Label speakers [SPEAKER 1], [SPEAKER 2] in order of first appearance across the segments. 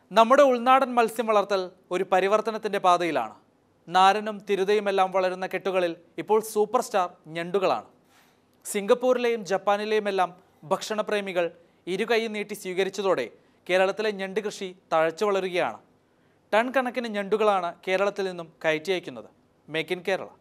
[SPEAKER 1] നമ്മുടെ ഉൾനാടൻ മത്സ്യം വളർത്തൽ ഒരു പരിവർത്തനത്തിന്റെ പാതയിലാണ് നാരനും തിരുതയുമെല്ലാം വളരുന്ന കെട്ടുകളിൽ ഇപ്പോൾ സൂപ്പർ സ്റ്റാർ ഞണ്ടുകളാണ് സിംഗപ്പൂരിലെയും ജപ്പാനിലെയും എല്ലാം ഭക്ഷണപ്രേമികൾ ഇരുകൈ നീട്ടി സ്വീകരിച്ചതോടെ കേരളത്തിലെ ഞണ്ട് കൃഷി തഴച്ചു വളരുകയാണ് ടൺ കണക്കിന് ഞണ്ടുകളാണ് കേരളത്തിൽ നിന്നും കയറ്റി അയക്കുന്നത് മേക്ക് ഇൻ കേരള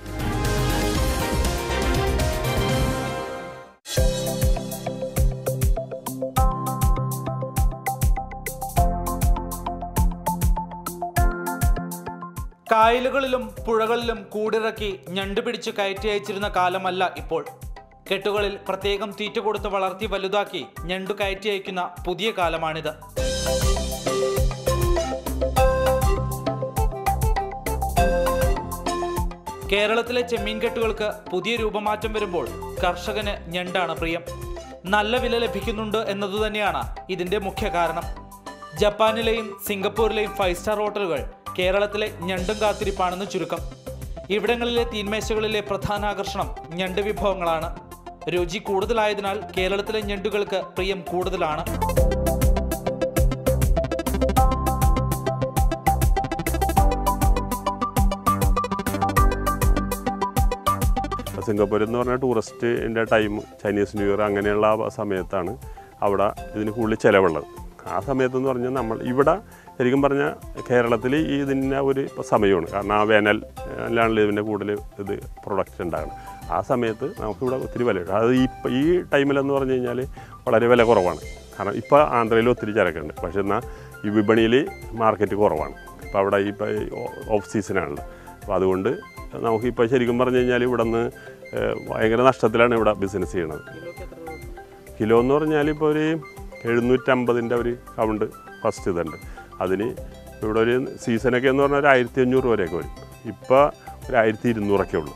[SPEAKER 1] കായലുകളിലും പുഴകളിലും കൂടിറക്കി ഞണ്ട് പിടിച്ച് കയറ്റി അയച്ചിരുന്ന കാലമല്ല ഇപ്പോൾ കെട്ടുകളിൽ പ്രത്യേകം തീറ്റ കൊടുത്ത് വളർത്തി വലുതാക്കി ഞണ്ടു കയറ്റി അയക്കുന്ന പുതിയ കാലമാണിത് കേരളത്തിലെ ചെമ്മീൻ കെട്ടുകൾക്ക് പുതിയ രൂപമാറ്റം വരുമ്പോൾ കർഷകന് ഞണ്ടാണ് പ്രിയം നല്ല വില ലഭിക്കുന്നുണ്ട് എന്നതുതന്നെയാണ് ഇതിന്റെ മുഖ്യ കാരണം ജപ്പാനിലെയും സിംഗപ്പൂരിലെയും ഫൈവ് സ്റ്റാർ ഹോട്ടലുകൾ കേരളത്തിലെ ഞണ്ടും കാത്തിരിപ്പാണെന്ന് ചുരുക്കം ഇവിടങ്ങളിലെ തീന്മേശകളിലെ പ്രധാന ആകർഷണം ഞണ്ട് വിഭവങ്ങളാണ് രുചി കൂടുതലായതിനാൽ കേരളത്തിലെ ഞണ്ടുകൾക്ക് പ്രിയം കൂടുതലാണ്
[SPEAKER 2] സിംഗപ്പൂർ എന്ന് പറഞ്ഞാൽ ടൂറിസ്റ്റിൻ്റെ ടൈം ചൈനീസ് ന്യൂ ഇയർ അങ്ങനെയുള്ള ആ സമയത്താണ് അവിടെ ഇതിന് കൂടുതൽ ചിലവുള്ളത് ആ സമയത്തെന്ന് പറഞ്ഞാൽ നമ്മൾ ഇവിടെ ശരിക്കും പറഞ്ഞാൽ കേരളത്തിൽ ഈ ഇതിൻ്റെ ഒരു സമയമാണ് കാരണം ആ വേനലിലാണല്ലോ ഇതിൻ്റെ കൂടുതൽ ഇത് പ്രൊഡക്റ്റ് ഉണ്ടാകുന്നത് ആ സമയത്ത് നമുക്കിവിടെ ഒത്തിരി വില കിട്ടും അത് ഈ ഈ ടൈമിലെന്ന് പറഞ്ഞു കഴിഞ്ഞാൽ വളരെ വില കുറവാണ് കാരണം ഇപ്പോൾ ആന്ധ്രയിൽ ഒത്തിരി ചരക്കുണ്ട് പക്ഷേ എന്നാൽ ഈ വിപണിയിൽ മാർക്കറ്റ് കുറവാണ് ഇപ്പോൾ അവിടെ ഇപ്പോൾ ഓഫ് സീസണാണല്ലോ അപ്പോൾ അതുകൊണ്ട് നമുക്കിപ്പോൾ ശരിക്കും പറഞ്ഞു കഴിഞ്ഞാൽ ഇവിടെ നിന്ന് ഭയങ്കര നഷ്ടത്തിലാണ് ഇവിടെ ബിസിനസ് ചെയ്യണത് കിലോ എന്ന് പറഞ്ഞാൽ ഇപ്പോൾ ഒരു എഴുന്നൂറ്റമ്പതിൻ്റെ ഒരു കൗണ്ട് ഫസ്റ്റ് ഇതുണ്ട് അതിന് ഇവിടെ ഒരു സീസണൊക്കെ എന്ന് പറഞ്ഞാൽ ഒരു ആയിരത്തി അഞ്ഞൂറ് വരെയൊക്കെ വരും ഇപ്പോൾ ഒരു ആയിരത്തി ഇരുന്നൂറൊക്കെ ഉള്ളൂ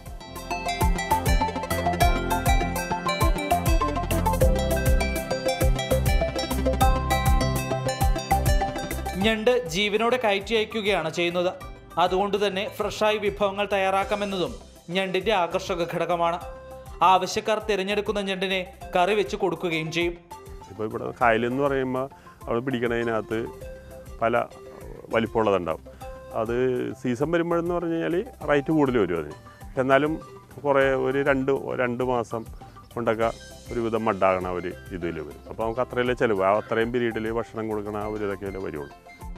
[SPEAKER 1] ഞണ്ട് ജീവനോടെ കയറ്റി അയക്കുകയാണ് ചെയ്യുന്നത് അതുകൊണ്ട് തന്നെ ഫ്രഷായി വിഭവങ്ങൾ തയ്യാറാക്കാമെന്നതും ഞണ്ടിന്റെ ആകർഷക ഘടകമാണ് ആവശ്യക്കാർ തിരഞ്ഞെടുക്കുന്ന ഞണ്ടിനെ കറി വെച്ച് കൊടുക്കുകയും ചെയ്യും
[SPEAKER 2] ഇപ്പോൾ ഇവിടെ കായലെന്ന് പറയുമ്പോൾ അവിടെ പിടിക്കണതിനകത്ത് പല വലിപ്പമുള്ളതുണ്ടാവും അത് സീസൺ വരുമ്പോഴെന്ന് പറഞ്ഞു കഴിഞ്ഞാൽ റേറ്റ് കൂടുതൽ വരും അതിന് പക്ഷെ എന്നാലും കുറേ ഒരു രണ്ട് രണ്ട് മാസം കൊണ്ടൊക്കെ ഒരുവിധം മഡാകണ ഒരു ഇതിൽ വരും അപ്പോൾ നമുക്ക് അത്രയല്ലേ ചിലവ് ആ അത്രയും പീരീഡിൽ ഭക്ഷണം കൊടുക്കണ ആ ഒരു ഇതൊക്കെയല്ലേ വരുള്ളൂ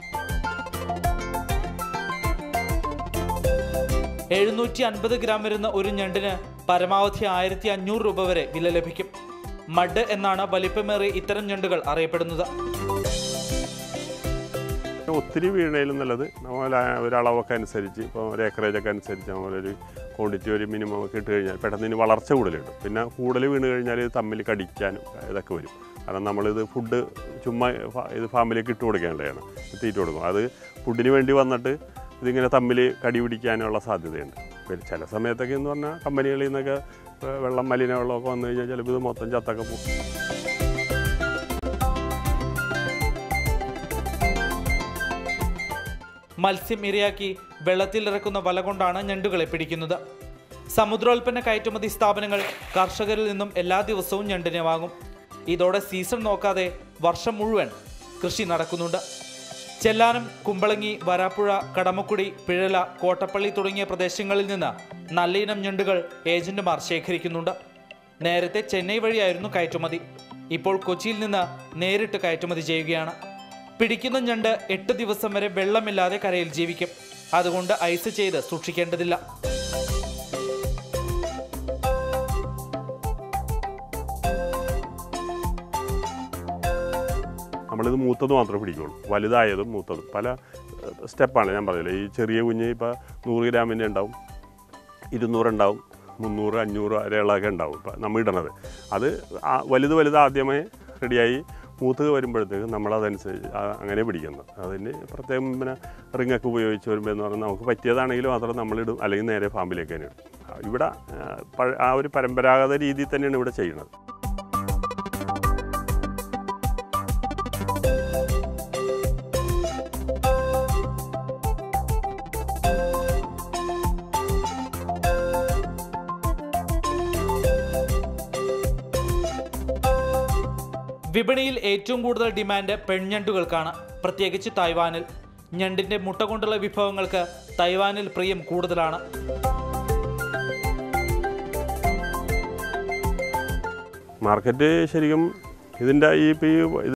[SPEAKER 1] എഴുന്നൂറ്റി അൻപത് ഗ്രാം വരുന്ന ഒരു ഞണ്ടിന് പരമാവധി ആയിരത്തി അഞ്ഞൂറ് രൂപ വരെ വില ലഭിക്കും മഡ് എന്നാണ് വലിപ്പമേറിയ ഇത്തരം ഞണ്ടുകൾ അറിയപ്പെടുന്നത്
[SPEAKER 2] ഒത്തിരി വീണയിലും നല്ലത് നമ്മൾ ആ ഒരളവൊക്കെ അനുസരിച്ച് ഇപ്പോൾ ഒരു ഏക്കറേജൊക്കെ അനുസരിച്ച് നമ്മളൊരു ക്വാണ്ടിറ്റി ഒരു മിനിമം ഒക്കെ ഇട്ട് കഴിഞ്ഞാൽ പെട്ടെന്ന് ഇതിന് വളർച്ച കൂടുതലുണ്ട് പിന്നെ കൂടുതൽ വീണ് കഴിഞ്ഞാൽ ഇത് തമ്മിൽ കടിക്കാനും ഇതൊക്കെ വരും കാരണം നമ്മളിത് ഫുഡ് ചുമ്മാ ഫ- ഇത് ഫാമിലേക്ക് ഇട്ട് കൊടുക്കേണ്ടതാണ് തീറ്റ കൊടുക്കും അത് ഫുഡിന് വേണ്ടി വന്നിട്ട് ഇതിങ്ങനെ തമ്മിൽ കടി പിടിക്കാനുള്ള സാധ്യതയുണ്ട് പിന്നെ ചില സമയത്തൊക്കെ എന്ന് പറഞ്ഞാൽ കമ്പനികളിൽ നിന്നൊക്കെ ഏഹ് വെള്ളം മലിന വെള്ളമൊക്കെ വന്നു കഴിഞ്ഞാൽ ചിലപ്പോൾ ഇത് മൊത്തം ചത്തൊക്കെ പോകും
[SPEAKER 1] മത്സ്യം ഇരയാക്കി വെള്ളത്തിൽ ഇറക്കുന്ന വല കൊണ്ടാണ് ഞണ്ടുകളെ പിടിക്കുന്നത് സമുദ്രോൽപ്പന്ന കയറ്റുമതി സ്ഥാപനങ്ങൾ കർഷകരിൽ നിന്നും എല്ലാ ദിവസവും ഞണ്ടിനെ വാങ്ങും ഇതോടെ സീസൺ നോക്കാതെ വർഷം മുഴുവൻ കൃഷി നടക്കുന്നുണ്ട് ചെല്ലാനം കുമ്പളങ്ങി വരാപ്പുഴ കടമക്കുടി പിഴല കോട്ടപ്പള്ളി തുടങ്ങിയ പ്രദേശങ്ങളിൽ നിന്ന് നല്ലയിനം ഞണ്ടുകൾ ഏജന്റുമാർ ശേഖരിക്കുന്നുണ്ട് നേരത്തെ ചെന്നൈ വഴിയായിരുന്നു കയറ്റുമതി ഇപ്പോൾ കൊച്ചിയിൽ നിന്ന് നേരിട്ട് കയറ്റുമതി ചെയ്യുകയാണ് പിടിക്കുന്ന ഞണ്ട് എട്ട് ദിവസം വരെ വെള്ളമില്ലാതെ കരയിൽ ജീവിക്കും അതുകൊണ്ട് ഐസ് ചെയ്ത് സൂക്ഷിക്കേണ്ടതില്ല
[SPEAKER 2] നമ്മളിത് മൂത്തത് മാത്രമേ പിടിക്കുള്ളൂ വലുതായതും മൂത്തതും പല ഏഹ്, സ്റ്റെപ്പാണ് ഞാൻ പറഞ്ഞില്ലേ ഈ ചെറിയ കുഞ്ഞ് ഇപ്പോൾ നൂറ് ഗ്രാമിൻ്റെ ഉണ്ടാവും ഇരുന്നൂറുണ്ടാവും മുന്നൂറ് അഞ്ഞൂറ് വരെയുള്ളതൊക്കെ ഉണ്ടാവും ഇപ്പം നമ്മൾ ഇടണത് അത് ആ- വലുത് വലുത് ആദ്യമേ റെഡിയായി മൂത്ത് വരുമ്പോഴത്തേക്ക് നമ്മളതനുസരിച്ച് ആ- അങ്ങനെ പിടിക്കുന്നത് അതിന് പ്രത്യേകം പിന്നെ റിങ്ങൊക്കെ ഉപയോഗിച്ച് വരുമ്പോൾ എന്ന് പറഞ്ഞാൽ നമുക്ക് പറ്റിയതാണെങ്കിൽ മാത്രം നമ്മളിടും അല്ലെങ്കിൽ നേരെ ഫാമിലേക്ക് തന്നെ ഇടും ആ, ഇവിടെ ആ, പഴ- ആ ഒരു പരമ്പരാഗത രീതിയിൽ തന്നെയാണ് ഇവിടെ ചെയ്യുന്നത്
[SPEAKER 1] വിപണിയിൽ ഏറ്റവും കൂടുതൽ ഡിമാൻഡ് പെൺഞണ്ടുകൾക്കാണ് പ്രത്യേകിച്ച് തായ്വാനിൽ ഞണ്ടിന്റെ മുട്ട കൊണ്ടുള്ള വിഭവങ്ങൾക്ക് തൈവാനിൽ പ്രിയം കൂടുതലാണ്
[SPEAKER 2] മാർക്കറ്റ് ശരിക്കും ഇതിൻ്റെ ഈ ഇപ്പോൾ ഈ